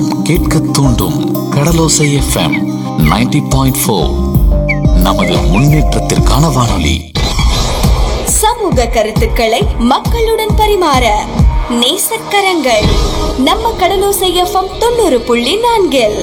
கேட்க தூண்டும் கடலோசை FM 90.4 point four நமது முன்னேற்றத்திற்கான வானொலி சமூக கருத்துக்களை மக்களுடன் பரிமாற நேசக்கரங்கள் நம்ம கடலோசை எஃப்எம் தொண்ணூறு புள்ளி நான்கில்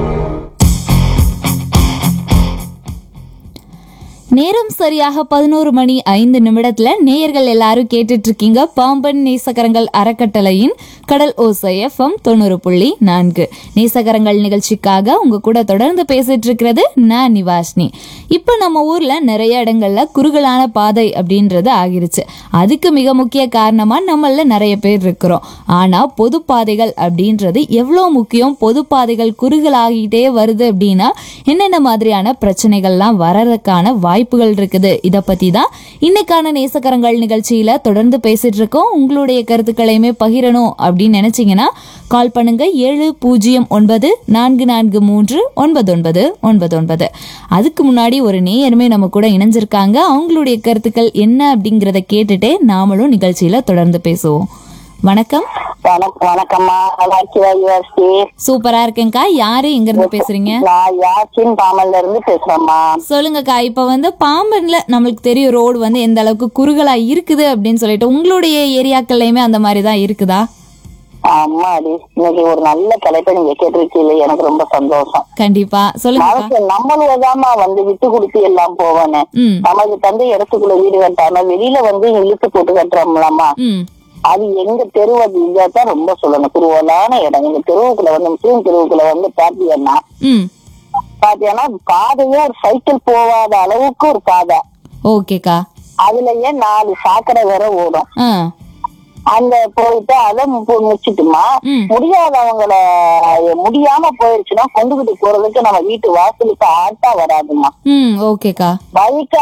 நேரம் சரியாக பதினோரு மணி ஐந்து நிமிடத்துல நேயர்கள் எல்லாரும் கேட்டுட்டு இருக்கீங்க பாம்பன் நேசகரங்கள் அறக்கட்டளையின் கடல் ஓசை எஃப்எம் தொண்ணூறு புள்ளி நான்கு நேசகரங்கள் நிகழ்ச்சிக்காக உங்க கூட தொடர்ந்து பேசிட்டு இருக்கிறது நான் நிவாஷினி இப்போ நம்ம ஊர்ல நிறைய இடங்கள்ல குறுகலான பாதை அப்படின்றது ஆகிருச்சு அதுக்கு மிக முக்கிய காரணமா நம்மள நிறைய பேர் இருக்கிறோம் ஆனா பொது பாதைகள் அப்படின்றது எவ்வளோ முக்கியம் பொது பாதைகள் குறுகலாகிட்டே வருது அப்படின்னா என்னென்ன மாதிரியான பிரச்சனைகள்லாம் வரதுக்கான வாய்ப்புகள் இருக்குது இதை பத்தி தான் இன்னைக்கான நேசக்கரங்கள் நிகழ்ச்சியில தொடர்ந்து பேசிட்டு இருக்கோம் உங்களுடைய கருத்துக்களையுமே பகிரணும் அப்படின்னு நினைச்சீங்கன்னா கால் பண்ணுங்க ஏழு பூஜ்ஜியம் ஒன்பது நான்கு நான்கு மூன்று ஒன்பது ஒன்பது ஒன்பது ஒன்பது அதுக்கு முன்னாடி ஒரு நேயருமே நம்ம கூட இணைஞ்சிருக்காங்க அவங்களுடைய கருத்துக்கள் என்ன அப்படிங்கிறத கேட்டுட்டே நாமளும் நிகழ்ச்சியில தொடர்ந்து பேசுவோம் வணக்கம் வணக்கம் வணக்கம்மா நல்லா இருக்கியா யுவர்ஸ்டி சூப்பரா இருக்கேன்க்கா யாரு எங்க இருந்து பேசுறீங்க நான் யாசின் பாமல்ல இருந்து பேசுறேம்மா சொல்லுங்கக்கா இப்ப வந்து பாம்பன்ல நம்மளுக்கு தெரியும் ரோடு வந்து எந்த அளவுக்கு குறுகலா இருக்குது அப்படின்னு சொல்லிட்டு உங்களுடைய ஏரியாக்கள்லயுமே அந்த மாதிரி தான் இருக்குதா அம்மாடி இன்னைக்கு ஒரு நல்ல தலைப்பை நீங்க கேட்டிருக்கீங்க எனக்கு ரொம்ப சந்தோஷம் கண்டிப்பா சொல்லுங்கக்கா மனசு நம்மளுதாம்மா வந்து விட்டு கொடுத்து எல்லாம் போவானே ம் நமக்கு தந்து இடத்துக்குள்ள வீடு கட்டாம வெளியில வந்து இழுத்து போட்டு கட்டுறோம்லாமா ம் அது எங்க தெரு அது இதான் ரொம்ப சொல்லணும் குருவலான இடம் எங்க தெருவுக்குள்ள வந்து முஸ்லீம் தெருவுக்குள்ள வந்து பாத்தீங்கன்னா ம் பாத்தீங்கன்னா பாதையே ஒரு சைக்கிள் போகாத அளவுக்கு ஒரு பாதை ஓகேக்கா அதுலயே நாலு சாக்கடை வேற ஓடும் ஆ அந்த போயிட்டு அதை மு- முடிச்சிட்டுமா ம். முடியாதவங்கள முடியாம போயிருச்சுன்னா கொண்டுகிட்டு போறதுக்கு நம்ம வீட்டு வாசலுக்கு ஆட்டா வராதுமா ம் ஓகேக்கா பைக்க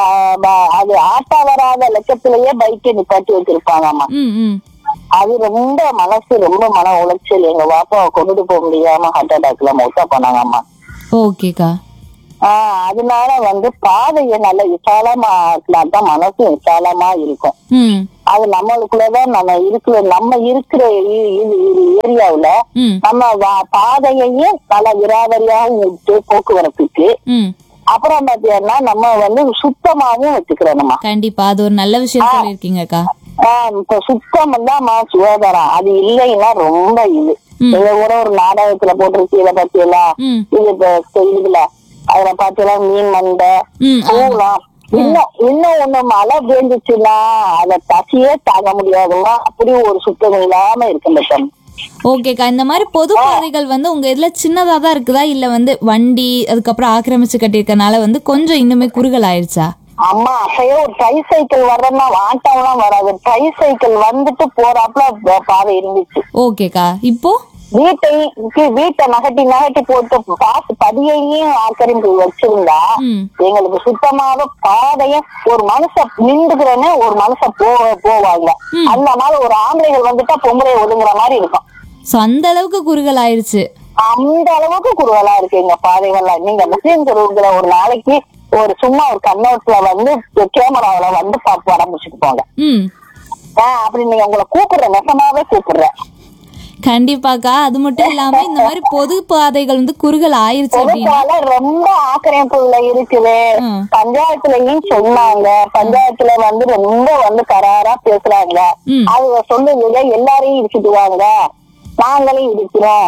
அது ஆட்டா வராத லட்சத்திலேயே பைக்கை நிப்பாட்டி வச்சிருப்பாங்கம்மா ம் ம் அது ரொம்ப மனசு ரொம்ப மன உளைச்சல் எங்க பாப்பாவை கொண்டுட்டு போக முடியாம ஹார்ட் அட்டாக்ல மௌத்தா பண்ணாங்கம்மா ஓகேக்கா ஆஹ் அதனால வந்து பாதையை நல்ல விசாலமா ஆக்கினா தான் மனசு விசாலமா இருக்கும் ம் அது நம்மளுக்குள்ளதான் நம்ம இருக்கிற நம்ம இருக்கிற இ- இது இது ஏரியாவுல ம் நம்ம வா- பாதையையும் நல்ல விராவரியாகவும் விட்டு போக்குவரத்துக்கு ம் அப்புறம் பாத்தீங்கன்னா நம்ம வந்து சுத்தமாவும் வச்சுக்கிறோம் நம்ம கண்டிப்பா அது ஒரு நல்ல விஷயம் சொல்லியிருக்கீங்கக்கா ஆஹ் இப்ப சுத்தம் தான் சுகாதாரம் அது இல்லைன்னா ரொம்ப இது ம். இத கூட ஒரு நாடகத்துல போட்டிருக்கு இதை பத்தியெல்லாம் ம் இது இப்ப இதுல அதுல பாத்தீங்கன்னா மீன் மண்டை ம் ஆமா. பூலாம் இன்னும் இன்னும் ஒண்ணு மழை பெஞ்சிச்சுன்னா அத பசியே தாங்க முடியாதுமா அப்படி ஒரு சுத்தம் இல்லாம இருக்கு இந்த தண்ணி ஓகேக்கா இந்த மாதிரி பொது பாதைகள் வந்து உங்க இதுல சின்னதா தான் இருக்குதா இல்ல வந்து வண்டி அதுக்கப்புறம் ஆக்கிரமிச்சு கட்டியிருக்கனால வந்து கொஞ்சம் இன்னுமே குறுகல் ஆயிருச்சா அம்மா அப்பயே ஒரு ட்ரை சைக்கிள் வர்றதுன்னா ஆட்டம்லாம் வராது ட்ரை சைக்கிள் வந்துட்டு போறாப்புல ப- பாதை இருந்துச்சு ஓகேக்கா இப்போ வீட்டை கீ- வீட்டை நகட்டி நகட்டி போட்டு பாசு பதியையும் ஆக்கிரமிப்பு வச்சிருந்தா ம் எங்களுக்கு சுத்தமாக பாதையும் ஒரு மனுஷன் நின்றுக்கிறேன்னு ஒரு மனுஷன் போ போவாங்க ம். அந்த மாதிரி ஒரு ஆம்பளைகள் வந்துட்டா பொம்பளை ஒதுங்குற மாதிரி இருக்கும் ஸோ அந்த அளவுக்கு குறுகல் ஆயிருச்சு அந்த அளவுக்கு குறுவலா இருக்கு எங்க பாதைகள்லாம் நீங்க முஸ்லீம் தெருவுக்குள்ள ஒரு நாளைக்கு ஒரு சும்மா ஒரு கண்ணோட்டத்துல வந்து கேமராவில வந்து பார்த்து ஆரம்பிச்சுட்டு போங்க ம் ஆஹ் அப்படி நீங்க உங்களை கூப்பிடுறேன் நெசமாவே கூப்பிடுறேன் கண்டிப்பாக்கா அது மட்டும் இல்லாம இந்த மாதிரி பொது பாதைகள் வந்து குறுகல் ஆயிருச்சு அப்படின்னா பொதுவால ரொம்ப ஆக்கிரமிப்புல இருக்குது ம். பஞ்சாயத்துலயும் சொன்னாங்க பஞ்சாயத்துல வந்து ரொம்ப வந்து கராரா பேசுறாங்க ம். அது சொல்லுங்க எல்லாரையும் இடிச்சிட்டு வாங்க நாங்களும் இடிக்கிறோம்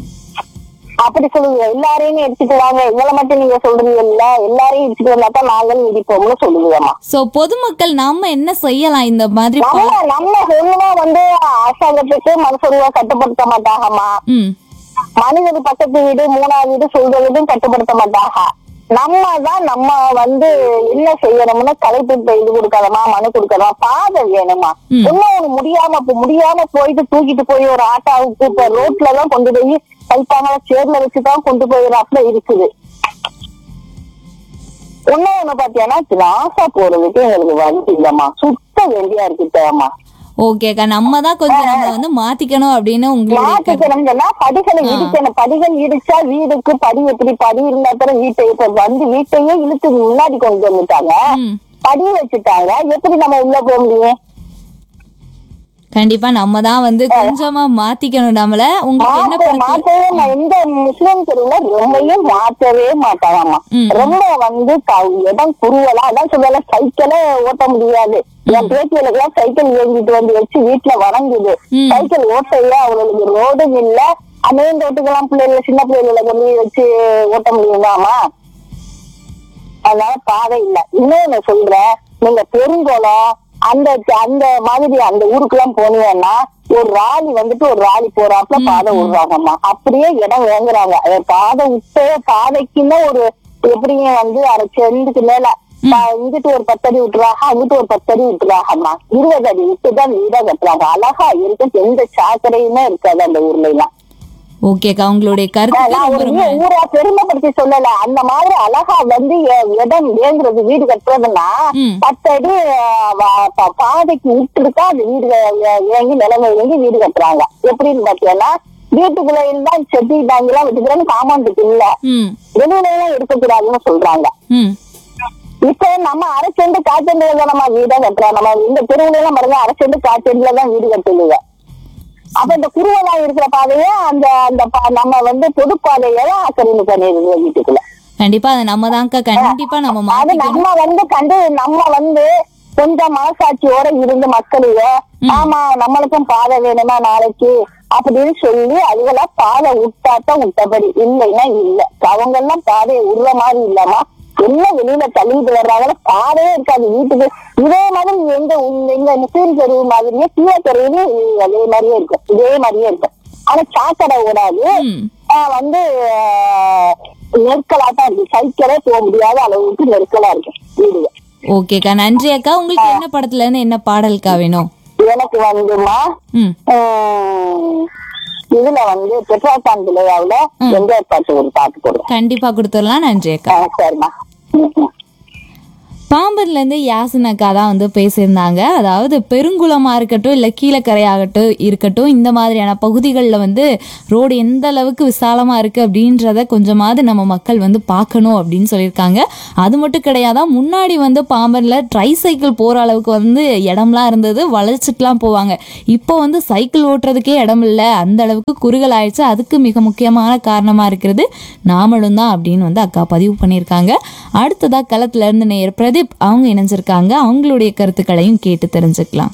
அப்படி சொல்லுங்க எல்லாரையும் இடிச்சிட்டு வாங்க எங்களை மட்டும் நீங்க சொல்றீங்க இல்ல எல்லாரையும் இடிச்சிட்டு வந்தா தான் நாங்களும் இடிப்போம்னு சொல்லுங்கம்மா ஸோ பொதுமக்கள் நாம என்ன செய்யலாம் இந்த மாதிரி பா- நம்ம நம்ம ஒண்ணுமா வந்து அரசாங்கத்துக்கு மனுஷருவா கட்டுப்படுத்த மாட்டாங்கம்மா ம் மனிதர் பக்கத்து வீடு மூணாவது வீடு சொல்றதும் கட்டுப்படுத்த மாட்டாங்க நம்ம தான் நம்ம வந்து என்ன செய்யணும்னு கலைப்பு இது கொடுக்கலாமா மனு கொடுக்கலாமா பாதை வேணுமா ம். இன்னும் ஒரு முடியாம இப்ப முடியாம போயிட்டு தூக்கிட்டு போய் ஒரு ஆட்டாவுக்கு இப்ப ரோட்ல தான் கொண்டு போய் கைத்தாங்கள சேர்ல வச்சுதான் கொண்டு போயிடறாப்புல இருக்குது இன்னும் ஒண்ணு பாத்தீங்கன்னா கிளாஸா போறதுக்கு எங்களுக்கு வழி இல்லம்மா சுத்த வேண்டியா இருக்கு தேமா ஓகேக்கா நம்ம தான் கொஞ்சம் நம்ம வந்து மாத்திக்கணும் அப்படின்னு உங்களுடைய கருத்து. மாத்திக்கணும்னா படிகளை இடிக்கணும் படிகள் இடிச்சா வீடுக்கு படி எப்படி படி இருந்தா தானே வீட்டை இப்ப வந்து வீட்டையே இழுத்து முன்னாடி கொண்டு வந்துட்டாங்க ம் படி வச்சுட்டாங்க எப்படி நம்ம உள்ள போக முடியும் கண்டிப்பா நம்ம தான் வந்து கொஞ்சமா மாத்திக்கணும் நம்மள உங்களுக்கு என்ன மாத்த படத்துல மாத்தவே நான் இந்த முஸ்லிம் தெருவுல ரொம்பவும் மாற்றவே மாட்டாங்கம்மா ம். ரொம்ப வந்து க- இடம் குறுவலா அதான் சொல்லல சைக்கிளே ஓட்ட முடியாது என் பேத்திகளுக்கெல்லாம் சைக்கிள் ஏங்கிட்டு வந்து வச்சு வீட்டுல வணங்குது ம். சைக்கிள் ஓட்டையில அவங்களுக்கு ரோடும் இல்ல மெயின் ரோட்டுக்கெல்லாம் பிள்ளைகளை சின்ன பிள்ளைகளை கொண்டு போய் வச்சு ஓட்ட முடியுமாமா அதனால பாதை இல்ல இன்னொன்னு சொல்றேன் நீங்க பெருங்குளம் அந்த அந்த மாதிரி அந்த ஊருக்குலாம் போனீங்கன்னா ஒரு ராலி வந்துட்டு ஒரு ராலி போறாப்புல பாதை விடுறாங்கம்மா அப்படியே இடம் வாங்குறாங்க அது பாதை விட்டு பாதைக்குன்னு ஒரு எப்படியும் வந்து அரை செண்டுக்கு மேல பா- இங்கிட்டு ஒரு பத்தடி விட்டுறாங்க அங்கிட்டு ஒரு பத்தடி விட்டுறாங்கம்மா இருபது அடி விட்டுதான் வீடா கட்டுறாங்க அழகா இருக்கு எந்த சாக்கடையுமே இருக்காது அந்த ஊர்ல எல்லாம் ஓகேக்கா உங்களுடைய கருத்து நான் ரொம்ப ஒரு ரொம்ப ஊ- ஊரா பெருமைப்படுத்தி சொல்லல அந்த மாதிரி அழகா வந்து எ- இடம் வேங்குறது வீடு கட்டுறதுன்னா ம். பத்தடி அஹ், வ- ப- பாதைக்கு விட்டுருக்கா அந்த வீடு வே- வேங்கி நிலைமை வேங்கி வீடு கட்டுறாங்க எப்படின்னு பாத்தீங்கன்னா வீட்டுக்குள்ள இருந்தா செட்டி பேங்க் எல்லாம் வச்சுக்கிறேன்னு காமாண்டுக்கு இல்ல ம் வெளியில எல்லாம் இருக்கக்கூடாதுன்னு சொல்றாங்க ம் இப்ப நம்ம அரசு காய்ச்சல் தான் நம்ம வீடா கட்டுறோம் நம்ம இந்த தெருவுல எல்லாம் பாருங்க அரசு காய்ச்சல்ல தான் வீடு கட்டுதுங்க அப்ப இந்த குருவலா இருக்கிற பாதைய அந்த அந்த பா- நம்ம வந்து பொது பாதையை தான் ஆக்கிரமி பண்ணிடுது வீட்டுக்குள்ள கண்டிப்பா அதை நம்ம தான்க்கா கண்டிப்பா நம்ம அது மாத்திக்கணும் நம்ம வந்து கண்டு நம்ம வந்து கொஞ்சம் மனசாட்சியோட இருந்து மக்களுக்கு ஆமா நம்மளுக்கும் பாதை வேணுமா நாளைக்கு அப்படின்னு சொல்லி அதுகெல்லாம் பாதை விட்டாத்தான் விட்டபடி இல்லைன்னா இல்ல அவங்க எல்லாம் பாதையை விடுற மாதிரி இல்லாம எல்லாம் வெளியில தள்ளிட்டு வர்றாங்க பாதையே இருக்காது வீட்டுக்கு இதே மாதிரி எங்க உங்க- எங்க முஸ்லீம் தெருவு மாதிரியே கீழே தெருவுலயும் அதே மாதிரியே இருக்கும் இதே மாதிரியே இருக்கும் ஆனா சாக்கடை ஓடாது ம் ஆஹ் வந்து ஆஹ் நெருக்கலா தான் இருக்கு சைக்கிளே போக முடியாத அளவுக்கு நெருக்கலா இருக்கு வீடுங்க ஓகேக்கா நன்றி அக்கா உங்களுக்கு என்ன படத்துல இருந்து என்ன பாடல்க்கா வேணும் எனக்கு வந்துமா ம் ஆஹ் இதுல வந்து பெட்ரோல் பிள்ளையாவுல என்ஜாய் பாட்டு ஒரு பாட்டு போடுறேன் கண்டிப்பா கொடுத்துடலாம் நன்றி அக்கா ஆஹ் சரிம்மா ம், ம். பாம்பன்ல இருந்து யாசின் அக்கா தான் வந்து பேசியிருந்தாங்க அதாவது பெருங்குளமா இருக்கட்டும் இல்ல கீழக்கரையாகட்டும் இருக்கட்டும் இந்த மாதிரியான பகுதிகளில் வந்து ரோடு எந்த அளவுக்கு விசாலமா இருக்கு அப்படின்றத கொஞ்சமாவது நம்ம மக்கள் வந்து பார்க்கணும் அப்படின்னு சொல்லியிருக்காங்க அது மட்டும் கிடையாதான் முன்னாடி வந்து பாம்பன்ல ட்ரை சைக்கிள் போற அளவுக்கு வந்து இடம்லாம் இருந்தது வளைச்சிட்டுலாம் போவாங்க இப்போ வந்து சைக்கிள் ஓட்டுறதுக்கே இடம் இல்லை அந்த அளவுக்கு குறுகல் ஆயிடுச்சு அதுக்கு மிக முக்கியமான காரணமா இருக்கிறது நாமளும் தான் அப்படின்னு வந்து அக்கா பதிவு பண்ணியிருக்காங்க அடுத்ததா களத்துல இருந்து நேயர் பிரதீப் அவங்க இணைஞ்சிருக்காங்க அவங்களுடைய கருத்துக்களையும் கேட்டு தெரிஞ்சுக்கலாம்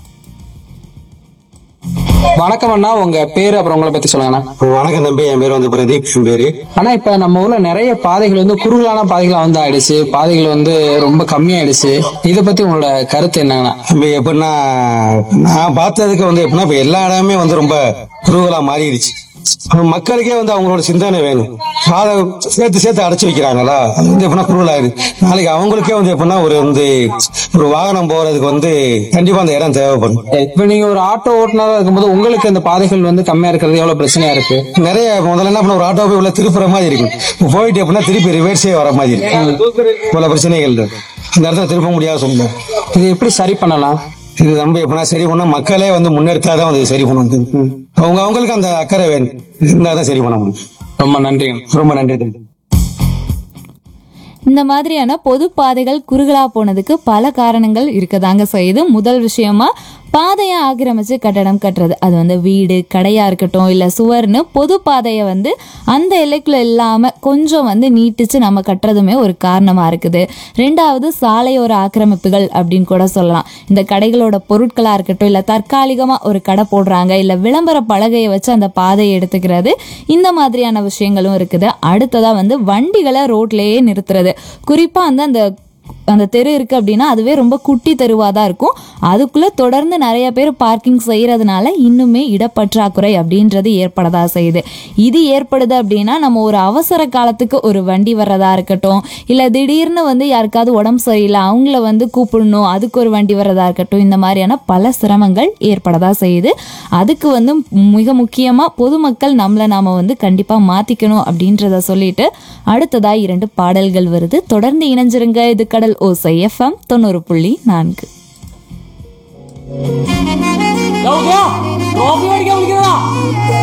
வணக்கம் அண்ணா உங்க பேரு அப்புறம் உங்களை பத்தி சொல்லுங்கண்ணா வணக்கம் தம்பி என் பேர் வந்து பிரதீப் என் பேரு ஆனா இப்ப நம்ம ஊர்ல நிறைய பாதைகள் வந்து குறுகலான பாதைகளா வந்து ஆயிடுச்சு பாதைகள் வந்து ரொம்ப கம்மியாயிடுச்சு இத பத்தி உங்களோட கருத்து என்னங்கண்ணா தம்பி எப்படின்னா நான் பார்த்ததுக்கு வந்து எப்படின்னா இப்ப எல்லா இடமே வந்து ரொம்ப குறுகலா மாறிடுச்சு அப்ப மக்களுக்கே வந்து அவங்களோட சிந்தனை வேணும் பாதை சேர்த்து சேர்த்து அடைச்சு வைக்கிறாங்களா அது வந்து எப்படின்னா குறுகலாயிருக்கு நாளைக்கு அவங்களுக்கே வந்து எப்படின்னா ஒரு வந்து ஒரு வாகனம் போறதுக்கு வந்து கண்டிப்பா அந்த இடம் தேவைப்படும் இப்ப நீங்க ஒரு ஆட்டோ ஓட்டுநரா இருக்கும்போது உங்களுக்கு இந்த பாதைகள் வந்து கம்மியா இருக்கிறது எவ்வளவு பிரச்சனையா இருக்கு நிறைய முதல்ல என்ன பண்ண ஒரு ஆட்டோ போய் உள்ள திருப்புற மாதிரி இருக்கும் இப்ப போயிட்டு எப்படின்னா திருப்பி ரிவர்ஸே வர மாதிரி இருக்கு பல பிரச்சனைகள் இருக்கு அந்த இடத்துல திருப்ப முடியாத சொல்லுங்க இது எப்படி சரி பண்ணலாம் இது நம்ம எப்படின்னா சரி பண்ணா மக்களே வந்து முன்னெடுத்தாதான் வந்து சரி பண்ண முடியும் அவங்க அவங்களுக்கு அந்த அக்கறை வேணும் இருந்தாதான் சரி பண்ண முடியும் ரொம்ப நன்றிங்க ரொம்ப நன்றி தம்பி இந்த மாதிரியான பொது பாதைகள் குறுகலா போனதுக்கு பல காரணங்கள் இருக்கதாங்க செய்யுது முதல் விஷயமா பாதையை ஆக்கிரமிச்சு கட்டடம் கட்டுறது அது வந்து வீடு கடையா இருக்கட்டும் இல்ல சுவர்னு பொது பாதையை வந்து அந்த எல்லைக்குள்ள இல்லாம கொஞ்சம் வந்து நீட்டிச்சு நம்ம கட்டுறதுமே ஒரு காரணமா இருக்குது ரெண்டாவது சாலையோர ஆக்கிரமிப்புகள் அப்படின்னு கூட சொல்லலாம் இந்த கடைகளோட பொருட்களா இருக்கட்டும் இல்ல தற்காலிகமா ஒரு கடை போடுறாங்க இல்ல விளம்பர பலகையை வச்சு அந்த பாதையை எடுத்துக்கிறது இந்த மாதிரியான விஷயங்களும் இருக்குது அடுத்ததா வந்து வண்டிகளை ரோட்லயே நிறுத்துறது குறிப்பா வந்து அந்த அந்த தெரு இருக்கு அப்படின்னா அதுவே ரொம்ப குட்டி தெருவாக தான் இருக்கும் அதுக்குள்ள தொடர்ந்து நிறைய பேர் பார்க்கிங் செய்யறதுனால இன்னுமே இடப்பற்றாக்குறை அப்படின்றது ஏற்படதா செய்யுது இது ஏற்படுது அப்படின்னா நம்ம ஒரு அவசர காலத்துக்கு ஒரு வண்டி வர்றதா இருக்கட்டும் இல்லை திடீர்னு வந்து யாருக்காவது உடம்பு சரியில்லை அவங்கள வந்து கூப்பிடணும் அதுக்கு ஒரு வண்டி வர்றதா இருக்கட்டும் இந்த மாதிரியான பல சிரமங்கள் ஏற்படதா செய்யுது அதுக்கு வந்து மிக முக்கியமாக பொதுமக்கள் நம்மளை நாம வந்து கண்டிப்பாக மாற்றிக்கணும் அப்படின்றத சொல்லிட்டு அடுத்ததா இரண்டு பாடல்கள் வருது தொடர்ந்து இணைஞ்சிருங்க இது கடல் ஓசை எஃப்எம் தொண்ணூறு புள்ளி நான்கு காஃபி அடிக்க முடிக்கிறதா